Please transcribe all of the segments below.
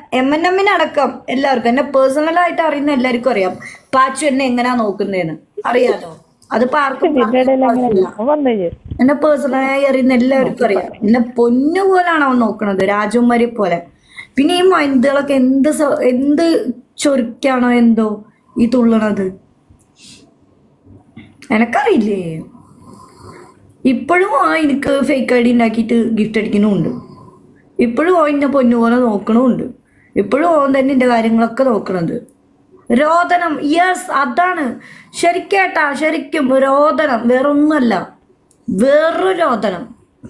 M N എമ്മിനടക്കം എല്ലാവർക്കും എന്നെ പേഴ്സണലായിട്ട് അറിയുന്ന എല്ലാവർക്കും അറിയാം പാച്ചു എന്നെ എങ്ങനെയാ നോക്കുന്നതെന്ന് അറിയാലോ അതിപ്പോ ആർക്കും ഇതിന്റെ അങ്ങനെയല്ല വന്നു എന്നെ പേഴ്സണലായി അറിയുന്ന എല്ലാവർക്കും അറിയാം എന്നെ പൊന്നു പോലാണ് അവൻ നോക്കണത് രാജകുമാരി പോലെ പിന്നെ ഈ മൈന്തുകളൊക്കെ എന്ത് സ- എന്ത് ചൊരുക്കാണോ എന്തോ ഈ തുള്ളണത് എനക്കറിയില്ലേ ഇപ്പോഴും ആ എനിക്ക് ഫേക്ക് ഐ ഡി ഉണ്ടാക്കിയിട്ട് ഗിഫ്റ്റ് അടിക്കുന്നുമുണ്ട് ഇപ്പോഴും ഓൻ എന്നെ പൊന്നുപോലെ നോക്കണമുണ്ട് ഇപ്പോഴും ഓൻ തന്നെ എൻ്റെ കാര്യങ്ങളൊക്കെ നോക്കണത് രോദനം യെസ് അതാണ് ശരിക്കേട്ടാ ശരിക്കും രോദനം വേറൊന്നുമല്ല വേറൊരു രോദനം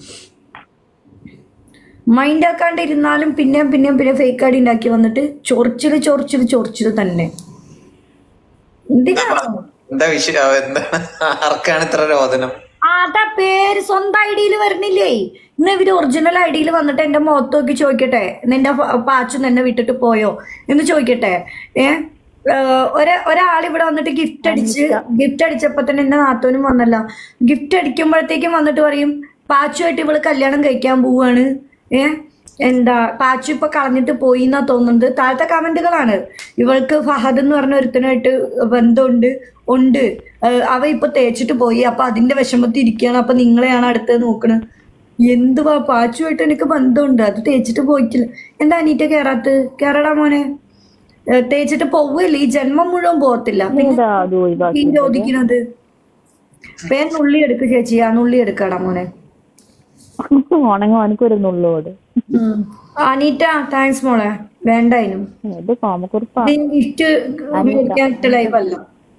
മൈൻഡ് ആക്കാണ്ട് ഇരുന്നാലും പിന്നെയും പിന്നെയും പിന്നെ ഫേക്ക് ഐ ഡി ഉണ്ടാക്കി വന്നിട്ട് ചൊറിച്ചില് ചൊറിച്ചില് ചൊറിച്ചില് തന്നെ എന്തിനാണോ എന്താ വിഷയം എന്താണ് ആർക്കാണ് ഇത്ര രോദനം അതാ പേര് സ്വന്തം ഐ ഡിയിൽ വരുന്നില്ലേ ഇന്ന് ഇവര് ഒറിജിനൽ ഐ ഡിയിൽ വന്നിട്ട് എന്റെ മുഖത്ത് നോക്കി ചോദിക്കട്ടെ നിന്റെ പ- പാച്ചു നിന്നെ വിട്ടിട്ട് പോയോ എന്ന് ചോദിക്കട്ടെ ഏ ഏഹ് ഒര ഒരാൾ ഇവിടെ വന്നിട്ട് ഗിഫ്റ്റ് അടിച്ച് ഗിഫ്റ്റ് അടിച്ചപ്പോ തന്നെ എന്റെ നാത്തോനും വന്നല്ല ഗിഫ്റ്റ് അടിക്കുമ്പോഴത്തേക്കും വന്നിട്ട് പറയും പാച്ചുമായിട്ട് ഇവള് കല്യാണം കഴിക്കാൻ പോവാണ് ഏ എന്താ പാച്ചു ഇപ്പൊ കളഞ്ഞിട്ട് പോയി എന്നാ തോന്നുന്നത് താഴത്തെ കമന്റുകളാണ് ഇവൾക്ക് ഫഹദ് എന്ന് പറഞ്ഞ ഒരുത്തനായിട്ട് ബന്ധമുണ്ട് ഉണ്ട് ഏഹ് അവ ഇപ്പൊ തേച്ചിട്ട് പോയി അപ്പൊ അതിന്റെ വിഷമത്തിൽ ഇരിക്കുകയാണ് അപ്പൊ നിങ്ങളെയാണ് അടുത്ത് നോക്കണത് എന്തുവാ പാച്ചുമായിട്ട് എനിക്ക് ബന്ധമുണ്ട് അത് തേച്ചിട്ട് പോയിട്ടില്ല എന്താ അനീറ്റ കേറാത്ത് കേറടാ മോനെ ഏഹ് തേച്ചിട്ട് പോവില്ല ഈ ജന്മം മുഴുവൻ പോകത്തില്ല പിന്നെ ഇതാ അത് ഒഴിവാക്കി ഈ ചോദിക്കുന്നത് പേൻ നുള്ളി എടുക്ക് ചേച്ചി ആ നുള്ളി എടുക്കാടാ മോനെ ഉണങ്ങ അവനക്ക് ഒരു നുള്ളോട് അനീറ്റ താങ്ക്സ് മോളെ വേണ്ടായിനും ഇത് കോമക്കുറിപ്പാ ഗിഫ്റ്റ് മേടിക്കാൻ ഇട്ട ലൈവ് അല്ല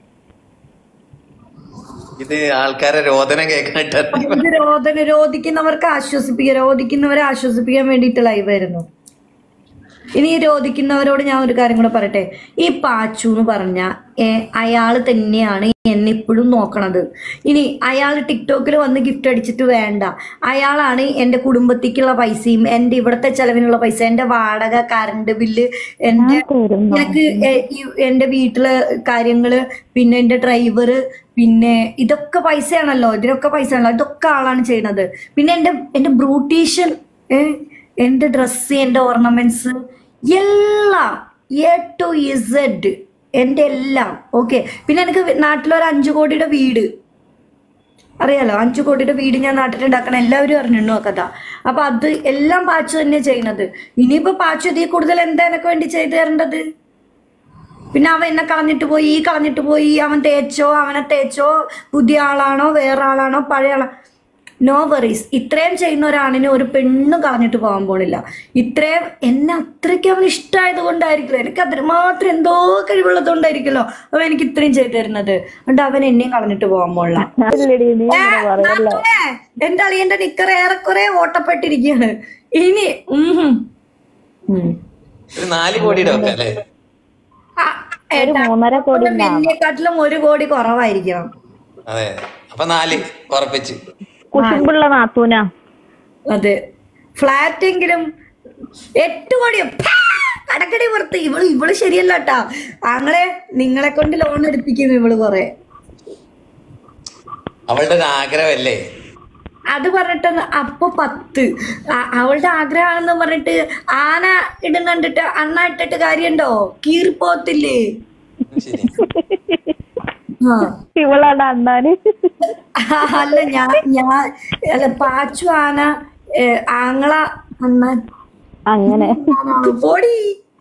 ഇത് ആൾക്കാരെ രോദനം കേൾക്കാനിട്ട് ഇത് രോദന രോധിക്കുന്നവർക്ക് ആശ്വസിപ്പിക്കുക രോധിക്കുന്നവരെ ആശ്വസിപ്പിക്കാൻ വേണ്ടിയിട്ട് ലൈവ് ആയിരുന്നു ഇനി ഈ രോധിക്കുന്നവരോട് ഞാൻ ഒരു കാര്യം കൂടെ പറയട്ടെ ഈ പാച്ചു എന്ന് പറഞ്ഞ അയാൾ തന്നെയാണ് എന്നെ ഇപ്പോഴും നോക്കണത് ഇനി അയാൾ ടിക്ടോക്കിൽ വന്ന് ഗിഫ്റ്റ് അടിച്ചിട്ട് വേണ്ട അയാളാണ് എൻ്റെ കുടുംബത്തേക്കുള്ള പൈസയും എൻ്റെ ഇവിടുത്തെ ചെലവിനുള്ള പൈസ എൻ്റെ വാടക കറണ്ട് ബില്ല് എൻ്റെ തരുന്നു എനിക്ക് എ- ഈ- എൻ്റെ വീട്ടിലെ കാര്യങ്ങള് പിന്നെ എൻ്റെ ഡ്രൈവർ പിന്നെ ഇതൊക്കെ പൈസയാണല്ലോ ഇതിനൊക്കെ പൈസ ആണല്ലോ ഇതൊക്കെ ആളാണ് ചെയ്യണത് പിന്നെ എൻ്റെ എൻ്റെ ബ്രൂട്ടീഷ്യൻ എൻ്റെ ഡ്രസ്സ് എൻ്റെ ഓർണമെന്റ്സ് എല്ലാം എ ടു ഇസഡ് എൻ്റെ എല്ലാം ഓക്കെ പിന്നെ എനിക്ക് നാട്ടിലൊരു അഞ്ചു കോടിയുടെ വീട് അറിയാലോ അഞ്ചു കോടിയുടെ വീട് ഞാൻ നാട്ടിലുണ്ടാക്കണം എല്ലാവരും അറിഞ്ഞിട്ടുണ്ടോ കഥ അപ്പൊ അത് എല്ലാം പാച്ചു തന്നെയാണ് ചെയ്യുന്നത് ഇനിയിപ്പോ പാച്ചു ഇതിൽ കൂടുതൽ എന്താ എനക്ക് വേണ്ടി ചെയ്തു തരേണ്ടത് പിന്നെ അവൻ എന്നെ കളഞ്ഞിട്ട് പോയി ഈ കളഞ്ഞിട്ട് പോയി അവൻ തേച്ചോ അവനെ തേച്ചോ പുതിയ ആളാണോ വേറെ ആളാണോ പഴയ ആളാണോ നോ വറീസ് ഇത്രയും ചെയ്യുന്ന ഒരാണിനെ ഒരു പെണ്ണും കളഞ്ഞിട്ട് പോകാൻ പോണില്ല ഇത്രയും എന്നെ അത്രയ്ക്ക് അവൻ ഇഷ്ടമായത് കൊണ്ടായിരിക്കില്ല എനിക്ക് അതിന് മാത്രം എന്തോ കഴിവുള്ളത് കൊണ്ടായിരിക്കുമല്ലോ അവൻ എനിക്ക് ഇത്രയും ചെയ്തു തരുന്നത് അതുകൊണ്ട് അവൻ എന്നെയും കളഞ്ഞിട്ട് പോകാൻ പോണില്ല അല്ലടി നീ അങ്ങനെ പറയല്ലേ നാത്തൂനെ, എന്റെ അളിയന്റെ നിക്കർ ഏറെക്കുറെ ഓട്ടപ്പെട്ടിരിക്കുകയാണ് ഇനി ഉം ഹും. ഉം. ഒരു നാല് കോടിയുടെ ഒക്കെ അല്ലേ ആ, ഒരു ഏട്ടാ, മൂന്നര കോടി എന്നെക്കാട്ടിലും ഒരു കോടി കുറവായിരിക്കണം അതെ അപ്പൊ നാല് ഉറപ്പിച്ച് കുശുമ്പുള്ള നാത്തൂനാ അതെ ഫ്ലാറ്റ് എങ്കിലും എട്ട് കോടിയോ പ്പാ! അടക്കടി പുറത്ത് ഇവള് ഇവള് ശരിയല്ല കേട്ടാ ആങ്ങളെ നിങ്ങളെ കൊണ്ട് ലോൺ എടുപ്പിക്കും ഇവള് കൊറേ അവളുടെ ഒരു ആഗ്രഹമല്ലേ അത് പറഞ്ഞിട്ട് അപ്പൊ പത്ത് ആ- അവളുടെ ആഗ്രഹമാണെന്ന് പറഞ്ഞിട്ട് ആന ഇടും കണ്ടിട്ട് അണ്ണ ഇട്ടിട്ട് കാര്യണ്ടോ കീറിപ്പോത്തില്ലേ ശരി ആ ഇവളാണ് അണ്ണാന് അല്ല ഞാൻ ഞാൻ അല്ല പാച്ചു ആന ഏ, ആങ്ങള അണ്ണ അങ്ങനെ പോടി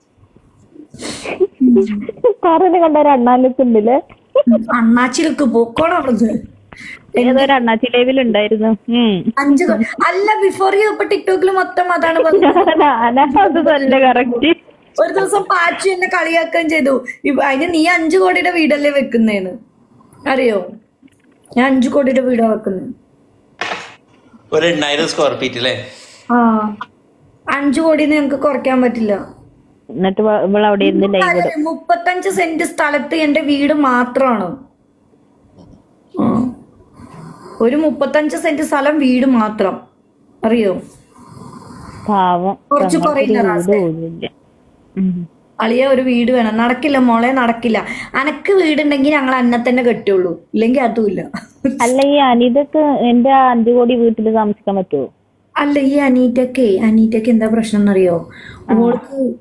പറഞ്ഞ് കണ്ട ഒരു അണ്ണാലുക്കുണ്ടല്ലേ അണ്ണാച്ചിലേക്ക് പൊക്കോണം അവിടുന്ന് ഏതൊരു അണ്ണാച്ചി ലൈവിലുണ്ടായിരുന്നു ഉം അഞ്ച് കൊ- അല്ല ബിഫോർ യു ഇപ്പൊ ടിക്ടോക്കിൽ മൊത്തം അതാണ് പറഞ്ഞത് ഞാനാ അത് തന്നെ കറക്റ്റ് ഒരു ദിവസം പാച്ചു എന്നെ കളിയാക്കുകയും ചെയ്തു ഇവ- അതിന് നീ അഞ്ചു കോടിയുടെ വീടല്ലേ വെക്കുന്നേന്ന് അറിയോ ഞാൻ അഞ്ചു കോടിയുടെ വീടാ വെക്കുന്നത് ഒരു എണ്ണായിരം സ്ക്വയർ ഫീറ്റ് അല്ലേ ആ അഞ്ചു കോടിന്ന് ഞങ്ങക്ക് കുറയ്ക്കാൻ പറ്റില്ല എന്നിട്ട് വ- ഇവള് അവിടെ ഇരുന്ന് ലൈവ് ഇടും അതെ, മുപ്പത്തഞ്ച് സെന്റ് സ്ഥലത്ത് എന്റെ വീട് മാത്രമാണ് ആ. ഒരു മുപ്പത്തഞ്ച് സെന്റ് സ്ഥലം വീട് മാത്രം അറിയോ പാവം കുറച്ച് ഞങ്ങൾക്കൊരു കുറയില്ല വീട് റാസേ. പോലുമില്ല ഉം. അളിയ ഒരു വീട് വേണം നടക്കില്ല മോളെ നടക്കില്ല അനക്ക് വീടുണ്ടെങ്കിൽ ഞങ്ങൾ അന്നെ തന്നെ കെട്ടുള്ളൂ ഇല്ലെങ്കിൽ അതുമില്ല അല്ല ഈ അനിതക്ക് എന്റെ അഞ്ചു കോടി വീട്ടിൽ താമസിക്കാൻ പറ്റുമോ അല്ല ഈ അനീറ്റക്കെ അനീറ്റക്ക് എന്താ പ്രശ്നം എന്നറിയോ ഓൾക്ക്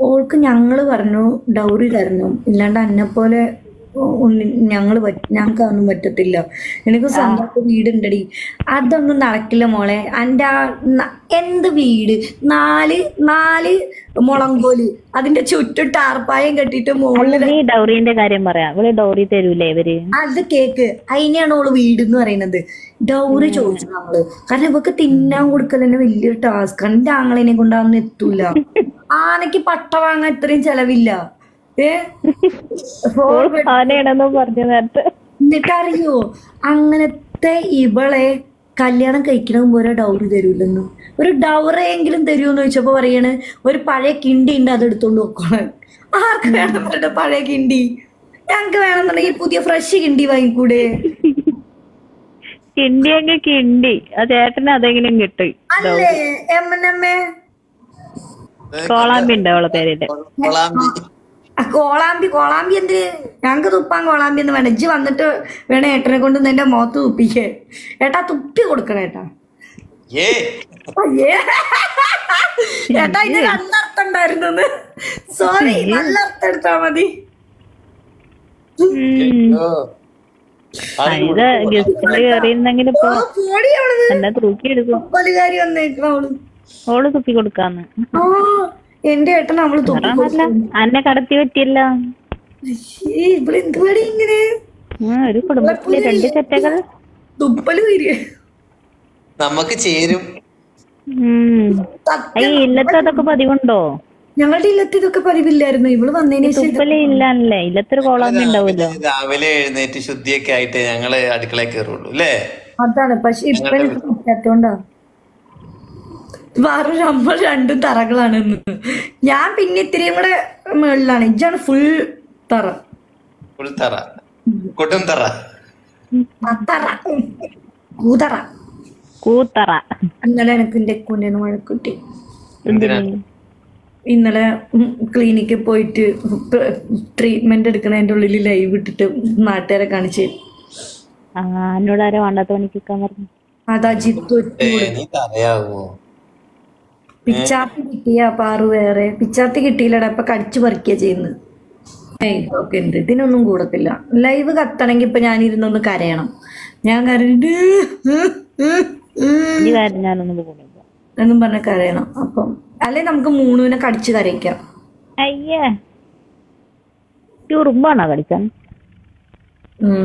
ഓൾക്ക് ഞങ്ങള് പറഞ്ഞു ഡൗറി തരണം ഇല്ലാണ്ട് അന്നെ പോലെ ഞങ്ങള് ഞങ്ങൾക്ക് അതൊന്നും പറ്റത്തില്ല എനിക്ക് സ്വന്തമായിട്ട് വീടുണ്ടടി അതൊന്നും നടക്കില്ല മോളെ എൻ്റെ ആ ന- എന്ത് വീട് നാല് നാല് മുളങ്കോല് അതിന്റെ ചുറ്റും ടാർപ്പായം കെട്ടിയിട്ട് മുകളിൽ നീ ഡൗറിന്റെ കാര്യം പറയാം ഇവിടെ ഡൗറി തരൂലേ ഇവര് അത് കേക്ക് അതിനെയാണ് ഓള് വീട് എന്ന് പറയുന്നത് ഡൗറി ചോദിച്ചു നമ്മള് കാരണം ഇവക്ക് തിന്നാൻ കൊടുക്കൽ തന്നെ വലിയൊരു ടാസ്ക് എന്റെ ആങ്ങളിനെ കൊണ്ട് അതൊന്നും എത്തൂല ആനക്ക് പട്ട വാങ്ങാൻ ഇത്രയും ചെലവില്ല ഏ ആനയാണെന്ന് പറഞ്ഞു നേരത്തെ എന്നിട്ടറിയോ അങ്ങനത്തെ ഇവളെ കല്യാണം കഴിക്കണ മുമ്പ് ഒരു ഡൗറി തരൂലെന്ന് ഒരു ഡൗറയെങ്കിലും തരുമെന്ന് ചോദിച്ചപ്പോ പറയാണ് ഒരു പഴയ കിണ്ടി ഉണ്ട് അത് എടുത്തോണ്ട് നോക്കണം ആർക്ക് വേണം അവരുടെ പഴയ കിണ്ടി ഞങ്ങക്ക് വേണമെന്നുണ്ടെങ്കിൽ പുതിയ ഫ്രഷ് കിണ്ടി വാങ്ങിക്കൂടെ കിണ്ടിയെങ്കിൽ കിണ്ടി ആ ചേട്ടന് അതെങ്കിലും കിട്ടും അല്ലേ എമ്മനമ്മേ കോളാമ്പി ഉണ്ട് അവളെ പേരില് കൊളാമ്പി ആ കോളാമ്പി കോളാമ്പി എന്ത് ഞങ്ങക്ക് തുപ്പാൻ കോളാമ്പി എന്ന് വേണം ഇജ്ജ് വന്നിട്ട് വേണം ഏട്ടനെ കൊണ്ട് നിന്റെ മുഖത്ത് തുപ്പിക്കേ ഏട്ടാ തുപ്പി കൊടുക്കണം ഏട്ടാ ഏ അയ്യേ. ഏട്ടാ ഇത് രണ്ടർത്ഥം ഉണ്ടായിരുന്നു സോറി നല്ല അർത്ഥം എടുത്താ മതി ഉം. ഓ. ആ, ഇത് ഗസ്റ്റില് കയറിയിരുന്നെങ്കിൽ ഇപ്പൊ ഓ, പോടി അവിടുന്ന് എന്നെ തൂക്കി എടുക്കും പലുകാരി വന്നേക്കണം അവള് ഓള് തുപ്പി കൊടുക്കാന്ന് ആ എന്റെ ഏട്ടൻ അവള് തുപ്പി അല്ല അന്നെ കടത്തി പറ്റിയല്ല അയ്യേ, ഇവള് എന്തുവാടി ഇങ്ങനെ ആ, ഒരു കുടുംബത്തിലെ രണ്ട് ചെറ്റകൾ തുപ്പല് വരിക നമുക്ക് ചേരും ഉം ഈ ഇല്ലത്തെ അതൊക്കെ പതിവുണ്ടോ ഞങ്ങളുടെ ഇല്ലത്ത് ഇതൊക്കെ പതിവില്ലായിരുന്നു ഇവള് വന്നതിന് ശേഷം ഇത് തുപ്പല് ഇല്ലല്ലേ ഇല്ലത്തൊരു കോളാമ്പി ഉണ്ടാവുമല്ലോ രാവിലെ എഴുന്നേറ്റ് ശുദ്ധിയൊക്കെ ആയിട്ട് ഞങ്ങള് അടുക്കളയിൽ കയറുള്ളൂ അല്ലേ അതാണ് പക്ഷെ ഇപ്പൊ എനിക്ക് പറ്റാത്തോണ്ടാ വേറെ നമ്മൾ രണ്ടും തറകളാണ് ഇന്ന്. ഞാൻ പിന്നെ ഇത്തിരിയും കൂടെ മുകളിലാണ് ഇജാണ് ഫുൾ തറ ഫുൾ തറ കൊട്ടും തറ ആ തറ കൂതറ കൂത്തറ ഇന്നലെ എനിക്ക് എന്റെ കുഞ്ഞിന് വഴക്കുട്ടി എന്തിനാ ഇന്നലെ ക്ലിനിക്കിൽ പോയിട്ട് ട്രീറ്റ്മെന്റ് എടുക്കണതിന്റെ ഉള്ളിൽ ലൈവ് ഇട്ടിട്ട് നാട്ടുകാരെ കാണിച്ച് ആ എന്നോട് ആരോ വേണ്ടാത്ത പണിക്ക് നിൽക്കാൻ പറഞ്ഞു അത് അജിത്ത് ഏ, നീ തറയാവോ പിച്ചാത്തി കിട്ടിയ പാറു വേറെ പിച്ചാത്തി കിട്ടിയില്ലടാ ഇപ്പൊ കടിച്ചു പറിക്കുക ചെയ്യുന്നത് ഏയ് ഇതൊക്കെ ഉണ്ട് ഇതിനൊന്നും കൂടത്തില്ല ലൈവ് കത്തണമെങ്കിൽ ഇപ്പൊ ഞാൻ ഇരുന്നൊന്ന് കരയണം ഞാൻ കരഞ്ഞിട്ട് ഈ കാര്യം ഞാനൊന്നും പോകുന്നില്ല എന്നും പറഞ്ഞ കരയണം അപ്പം അല്ലെ നമുക്ക് മൂന്നുവിനെ കടിച്ചു കരയിക്കാം അയ്യേ ഈ ഉറുമ്പാണോ കടിക്കാൻ ഉം.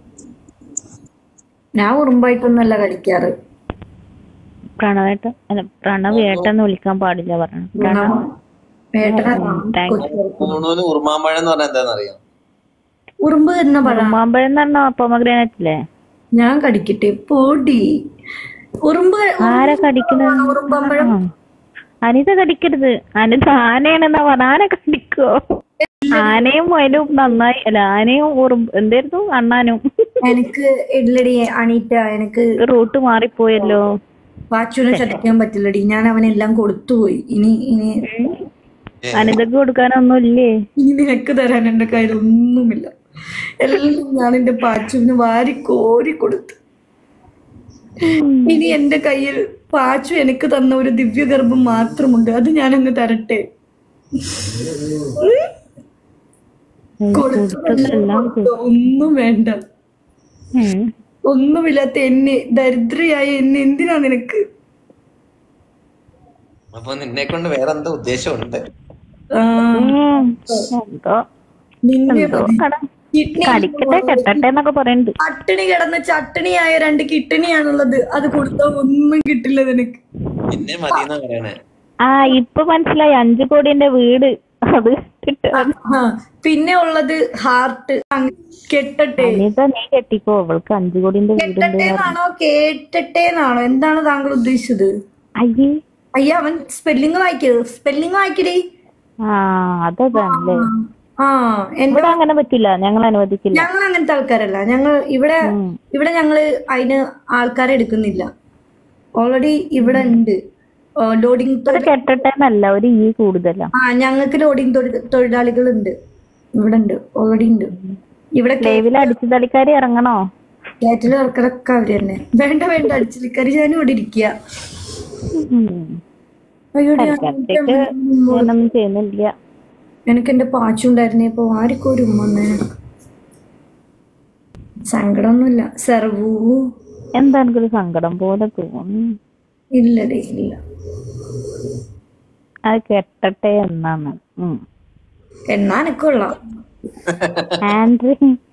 ഞാൻ ഉറുമ്പായിട്ടൊന്നല്ല കടിക്കാറ് പ്രണവേട്ട അല്ല പ്രണവ് ഏട്ടെന്ന് വിളിക്കാൻ പാടില്ല പറഞ്ഞു പ്രണവ് ഏട്ടനാ താങ്ക്സ് മൂന്നൂന്ന് ഉറുമാമ്പഴം എന്ന് പറഞ്ഞാൽ എന്താണെന്നറിയാം ഉറുമ്പ് തരുന്ന പഴം ഉറുമാമ്പഴം എന്ന് പറഞ്ഞ പൊമഗ്രാനറ്റ് അല്ലേ ഞാൻ കടിക്കട്ടെ പൊടി ഉറുമ്പ് ആരാ കടിക്കുന്നത് ഉറുമ്പമ്പഴം ആ. അനിത കടിക്കരുത് അനിത ആനയാണെന്നാ പറഞ്ഞ ആന കടിക്കോ ആനയും അതിനും നന്നായി അല്ല ആനയും ഉറുമ്പ് എന്തായിരുന്നു അണ്ണാനും എനിക്ക് ഇല്ലടി അണീറ്റ എനിക്ക് റൂട്ട് മാറിപ്പോയല്ലോ വാച്ചുവിനെ ചതിക്കാൻ പറ്റില്ലടി ഞാൻ അവനെല്ലാം കൊടുത്തുപോയി ഇനി ഇനി അനിതക്ക് കൊടുക്കാനൊന്നും ഇല്ലേ ഇനി നിനക്ക് തരാൻ എന്റെ കയ്യിൽ ഒന്നുമില്ല എല്ലാം ഞാൻ എന്റെ പാച്ചുവിന് വാരി കോരി കൊടുത്തു ഇനി എന്റെ കയ്യിൽ പാച്ചു എനിക്ക് തന്ന ഒരു ദിവ്യഗർഭം മാത്രമുണ്ട് അത് ഞാൻ അങ്ങ് തരട്ടെ കൊടുത്തതെല്ലാം കൊടുത്തു ഒന്നും വേണ്ട ഉം. ഒന്നുമില്ലാത്ത എന്നെ ദരിദ്രയായ എന്നെ എന്തിനാ നിനക്ക് അപ്പൊ നിന്നെ കൊണ്ട് വേറെ എന്തോ ഉദ്ദേശമുണ്ട് ആ, ഉം. എന്തോ നിന്നെ എന്തോ മതി. കട കിഡ്നി കടിക്കട്ടെ കെട്ടട്ടെ എന്നൊക്കെ പറയുന്നുണ്ട് പട്ടിണി കിടന്ന് ചട്ടിണിയായ രണ്ട് കിട്ടണിയാണുള്ളത് അത് കൊടുത്താൽ ഒന്നും കിട്ടില്ല നിനക്ക് നിന്നെ മതിയെന്നാ പറയണേ ആ ഇപ്പൊ മനസ്സിലായി അഞ്ചു കോടിന്റെ വീട് അത് ഇട്ടിട്ട് ആ പിന്നെ ഉള്ളത് ഹാർട്ട് കെട്ടട്ടെ അനിത നീ കെട്ടിക്കോ അവൾക്ക് അഞ്ചു കോടിന്റെ വീടുണ്ട് കെട്ടട്ടേന്നാണോ കേട്ടട്ടേന്നാണോ എന്താണ് താങ്കൾ ഉദ്ദേശിച്ചത് അയ്യേ അയ്യ അവൻ സ്പെല്ലിങ് വായിക്കരുത് സ്പെല്ലിങ് വായിക്കടി ആ അതല്ലേ ആ എന്റെ ഇവിടെ അങ്ങനെ പറ്റില്ല ഞങ്ങൾ അനുവദിക്കില്ല ഞങ്ങൾ അങ്ങനത്തെ ആൾക്കാരല്ല ഞങ്ങൾ ഇവിടെ ഉം. ഇവിടെ ഞങ്ങള് അതിന് ആൾക്കാരെ എടുക്കുന്നില്ല ഓൾറെഡി ഇവിടെ ഉണ്ട് ലോഡിംഗ് ഇവിടെ കെട്ടട്ടെ എന്നല്ല ഒരു ഈ കൂടുതലാ ആ ഞങ്ങൾക്ക് ലോഡിംഗ് തൊഴിലാളികൾ ഉണ്ട് ഇവിടെ ഉണ്ട് ഓൾറെഡി ഉണ്ട് ഇവിടെ ലൈവിൽ അടിച്ചു തളിക്കാരി ഇറങ്ങണോ കേറ്റിൽ ഇറക്കലൊക്കെ അവര് തന്നെ വേണ്ട വേണ്ട അടിച്ചിരിക്കറി ഞാനും ഇവിടെ ഇരിക്കുക ഉം. അയ്യോടി ഇടയ്ക്കിടയ്ക്ക് ഞാനൊന്നും ചെയ്യുന്നില്ല എനിക്ക് എന്റെ പാച്ചുണ്ടായിരുന്നേ ഇപ്പൊ ആർക്കും ഒരു ഉമ്മ വന്നേ സങ്കടമൊന്നുമില്ല സെർവൂ എന്താ എനിക്കൊരു സങ്കടം പോലെ തോന്നി ഇല്ലടേ ഇല്ല അത് കെട്ടട്ടെ എന്നാണ് ഉം. എന്നാ എനിക്കുള്ള ആൻഡ്രി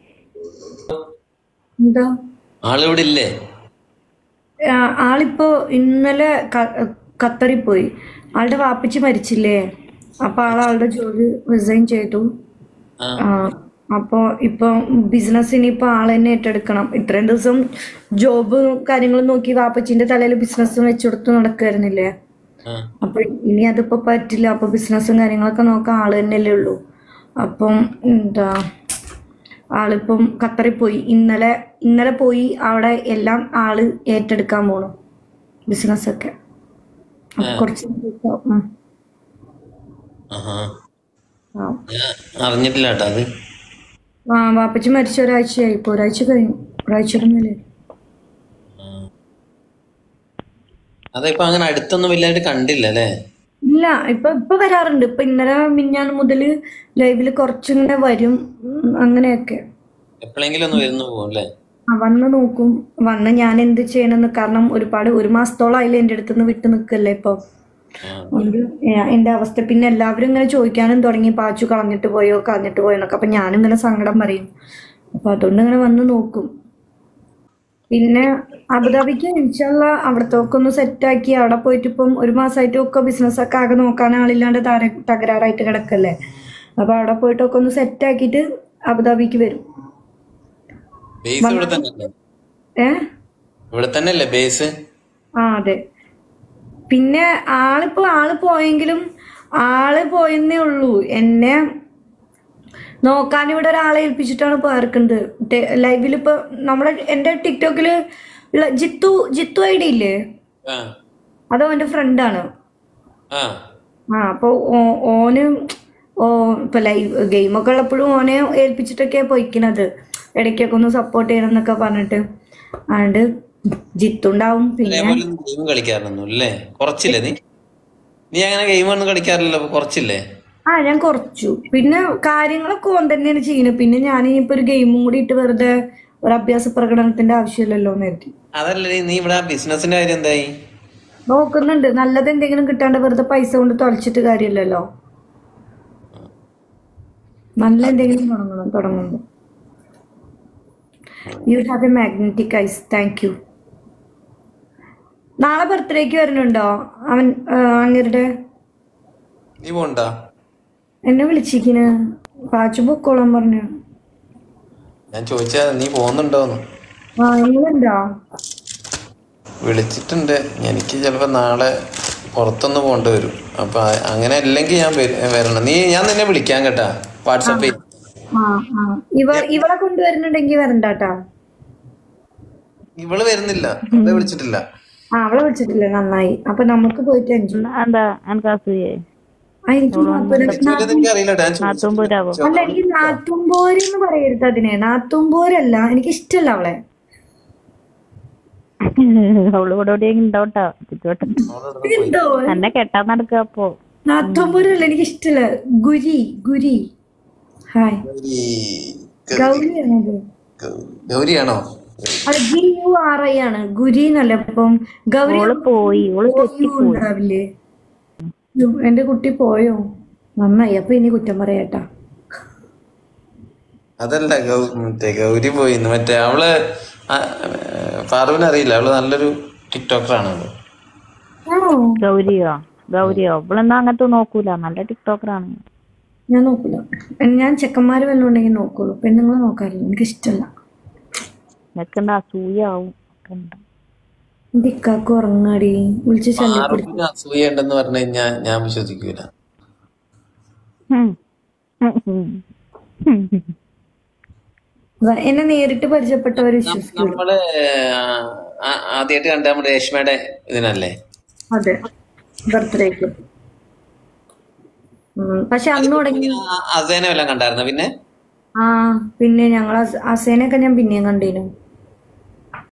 എന്താ ആളിവിടെ ഇല്ലേ ആ, ആളിപ്പോ ഇന്നലെ ക- ഖത്തറിൽ പോയി ആളുടെ വാപ്പിച്ച് മരിച്ചില്ലേ അപ്പൊ ആൾ ആളുടെ ജോലി റിസൈൻ ചെയ്തു ആ ആ, അപ്പൊ ഇപ്പൊ ബിസിനസ് ഇനിയിപ്പോ ആൾ തന്നെ ഏറ്റെടുക്കണം ഇത്രയും ദിവസം ജോബ് കാര്യങ്ങളും നോക്കി വാപ്പച്ചിന്റെ തലയിൽ ബിസിനസ്സും വെച്ചുകൊടുത്ത് നടക്കുമായിരുന്നില്ലേ ആ. അപ്പൊ ഇനി അതിപ്പോ പറ്റില്ല അപ്പൊ ബിസിനസ്സും കാര്യങ്ങളൊക്കെ നോക്കാൻ ആള് തന്നെയല്ലേ ഉള്ളൂ അപ്പം എന്താ ആളിപ്പം ഖത്തറിൽ പോയി ഇന്നലെ ഇന്നലെ പോയി അവിടെ എല്ലാം ആള് ഏറ്റെടുക്കാൻ പോണു ബിസിനസ് ഒക്കെ അപ്പൊ കുറച്ച് ദിവസം, ഉം. ആഹാ. ആ. ഞാൻ അറിഞ്ഞിട്ടില്ല കേട്ടോ അത് ആ വാപ്പച്ചി മരിച്ച ഒരാഴ്ചയായി ഇപ്പൊ ഒരാഴ്ച കഴിഞ്ഞു ഒരാഴ്ച ഒന്നുമില്ലേ അതിപ്പോ അങ്ങനെ അടുത്തൊന്നും വലുതായിട്ട് കണ്ടില്ല അല്ലേ ഇല്ല ഇപ്പൊ ഇപ്പൊ വരാറുണ്ട് ഇപ്പൊ ഇന്നലെ മിഞ്ഞാന്ന് മുതല് ലൈവില് കുറച്ചിങ്ങനെ വരും ഉം, അങ്ങനെയൊക്കെ എപ്പോഴെങ്കിലും ഒന്ന് വരുന്നു പോകും അല്ലേ ആ, വന്ന് നോക്കും വന്ന് ഞാൻ എന്ത് ചെയ്യണമെന്ന് കാരണം ഒരുപാട് ഒരു മാസത്തോളായില്ലേ എൻ്റെ അടുത്ത് നിന്ന് വിട്ടു നിൽക്കല്ലേ ഇപ്പൊ ആ. അതുകൊണ്ട് ഞാ- എന്റെ അവസ്ഥ പിന്നെ എല്ലാവരും ഇങ്ങനെ ചോദിക്കാനും തുടങ്ങി പാച്ചു കളഞ്ഞിട്ട് പോയോ കളഞ്ഞിട്ട് പോയോ എന്നൊക്കെ അപ്പൊ ഞാനും ഇങ്ങനെ സങ്കടം പറയും അപ്പൊ അതുകൊണ്ട് ഇങ്ങനെ വന്ന് നോക്കും പിന്നെ അബുദാബിക്ക് ഇൻഷല്ല അവിടത്തൊക്കെ ഒന്ന് സെറ്റാക്കി അവിടെ പോയിട്ട് ഇപ്പം ഒരു മാസമായിട്ട് ഒക്കെ ബിസിനസ് ഒക്കെ ആകെ നോക്കാൻ ആളില്ലാണ്ട് തര തകരാറായിട്ട് കിടക്കല്ലേ അപ്പൊ അവിടെ പോയിട്ടൊക്കെ ഒന്ന് സെറ്റാക്കിയിട്ട് അബുദാബിക്ക് വരും ബേസ് ഇവിടെ തന്നെ അല്ലേ ഏ ഇവിടെ തന്നെ അല്ലേ ബേസ് ആ അതെ പിന്നെ ആളിപ്പോ ആള് പോയെങ്കിലും ആള് പോയെന്നേ ഉള്ളൂ എന്നെ നോക്കാൻ ഇവിടെ ഒരാളെ ഏൽപ്പിച്ചിട്ടാണ് പോർക്കുന്നത് ലൈവിൽ ഇപ്പൊ നമ്മുടെ എന്റെ ടിക്ടോക്കില് ഉള്ള ജിത്തു ജിത്തു ഐ ഡി ഇല്ലേ ആ അത് അവന്റെ ഫ്രണ്ടാണ് ആ ആ അപ്പൊ ഓ- ഓന് ഓ ഇപ്പൊ ലൈവ് ഗെയിമൊക്കെ ഉള്ളപ്പോഴും ഓനെ ഏൽപ്പിച്ചിട്ടൊക്കെയാ പോയിക്കണത് ഇടയ്ക്കൊക്കെ ഒന്ന് സപ്പോർട്ട് ചെയ്യണം എന്നൊക്കെ പറഞ്ഞിട്ട് അതുകൊണ്ട് ജിത്തുണ്ടാവും പിന്നെ അതേപോലെ ഗെയിം കളിക്കാറൊന്നും അല്ലേ കുറച്ചില്ലേ നീ നീ അങ്ങനെ ഗെയിം ഒന്നും കളിക്കാറില്ലല്ലോ അപ്പൊ കുറച്ചില്ലേ ആ ഞാൻ കുറച്ചു പിന്നെ കാര്യങ്ങളൊക്കെ ഓൻ തന്നെയാണ് ചെയ്യുന്നത് പിന്നെ ഞാൻ ഇനിയിപ്പോ ഒരു ഗെയിമും കൂടി ഇട്ട് വെറുതെ ഒരു അഭ്യാസ പ്രകടനത്തിന്റെ ആവശ്യമില്ലല്ലോ എന്ന് കരുതി അതല്ലേ നീ ഇവിടെ ബിസിനസിന്റെ കാര്യം എന്തായി നോക്കുന്നുണ്ട് നല്ലത് എന്തെങ്കിലും കിട്ടാണ്ട് വെറുതെ പൈസ കൊണ്ട് തൊലച്ചിട്ട് കാര്യമില്ലല്ലോ നല്ല എന്തെങ്കിലും തുടങ്ങണം തുടങ്ങുമ്പോ you have a magnetic eyes thank you നാളെ ബർത്ത്ഡേക്ക് വരുന്നുണ്ടോ അവൻ ആ, അങ്ങരുടെ നീ പോണ്ടാ എന്നെ വിളിച്ചിരിക്കണ് പാച്ചു പൊക്കോളാൻ പറഞ്ഞു ഞാൻ ചോദിച്ചാ നീ പോകുന്നുണ്ടോന്ന് ആ നിങ്ങളുണ്ടോ വിളിച്ചിട്ടുണ്ട് എനിക്ക് ചിലപ്പോ നാളെ പുറത്തൊന്ന് പോകേണ്ടി വരും അപ്പൊ അ- അങ്ങനെ അല്ലെങ്കിൽ ഞാൻ വര- വരണം നീ ഞാൻ നിന്നെ വിളിക്കാൻ കേട്ടാ വാട്സപ്പിൽ ആ ആ ഇവ ഇവളെ കൊണ്ടുവരുന്നുണ്ടെങ്കിൽ വരണ്ടാട്ടാ ഇവള് വരുന്നില്ല അവളെ വിളിച്ചിട്ടില്ല ആ അവളെ വിളിച്ചിട്ടില്ല നന്നായി അപ്പൊ നമുക്ക് പോയിട്ട് എൻജോയ് എന്താ എനിക്ക് അസൂയേ ആ എനിക്ക് നാപ്പത് എനിക്ക് അറിയില്ല ഞാൻ ചോദിച്ചു. നാത്തുമ്പൂരാവോ അല്ല എനിക്ക് നാത്തുമ്പോര് എന്ന് പറയരുത് അതിനെ നാത്തുമ്പോരല്ല എനിക്ക് ഇഷ്ടല്ല അവളെ അവള് ഇവിടെ എവിടെയെങ്കിലും ഉണ്ടാവട്ടാ ചുറ്റുവട്ടം അവളോട് പോയി. എന്തോ എന്നെ കെട്ടാൻ നടക്കുക അപ്പോ നാത്തുമ്പോരല്ല എനിക്ക് ഇഷ്ടല്ല ഗുരി ഗുരി ഹായ് ഈ ഗ- ഗൗരിയാണത് ഗ- ഗൗരിയാണോ അത് ജി യു ആർ ഐ ആണ് ഗുരി എന്നല്ല അപ്പം ഗൗരി ഓള് പോയി ഓള് പോയി ഉണ്ടാവില്ലേ ഉം, എന്റെ കുട്ടി പോയോ നന്നായി അപ്പൊ ഇനി കുറ്റം പറയാട്ടാ അതല്ല ഗൗ മറ്റേ ഗൗരി പോയിന്ന് മറ്റേ അവള് പാർവിന് അറിയില്ല അവള് നല്ലൊരു ടിക്ടോക്കറാണ് അവള് ആണോ ഗൗരിയോ ഗൗരിയോ ഇവളെന്നാ അങ്ങനത്തെ നോക്കൂല നല്ല ടിക്ടോക്കറാണ് ഞാൻ നോക്കൂല ഞാൻ ചെക്കന്മാര് വല്ലതും ഉണ്ടെങ്കിൽ നോക്കുള്ളൂ പെണ്ണുങ്ങളെ നോക്കാറില്ല എനിക്ക് ഇഷ്ടമല്ല നിനക്കെന്താ അസൂയാവും ഒക്കെ ഉണ്ട്. എന്റെ ഇക്കാക്ക് ഉറങ്ങാടി വിളിച്ച് ശല്യപ്പെടുത്തി പാർവിന് അസൂയ ഉണ്ടെന്ന് പറഞ്ഞു കഴിഞ്ഞാൽ ഞാൻ വിശ്വസിക്കൂല ഉം. ഉം, ഉം. ഉം. വ- എന്നെ നേരിട്ട് പരിചയപ്പെട്ടവർ വിശ്വസിക്കും നമ്മള് ആദ്യമായിട്ട് കണ്ട നമ്മുടെ രേഷ്മയുടെ ഇതിനല്ലേ അതെ ബർത്ത്ഡേക്ക് പക്ഷെ അന്ന് തുടങ്ങി അസേനെ വല്ലതും കണ്ടായിരുന്ന പിന്നെ ആ പിന്നെ ഞങ്ങൾ അസേനൊക്കെ ഞാൻ പിന്നെയും കണ്ടീനു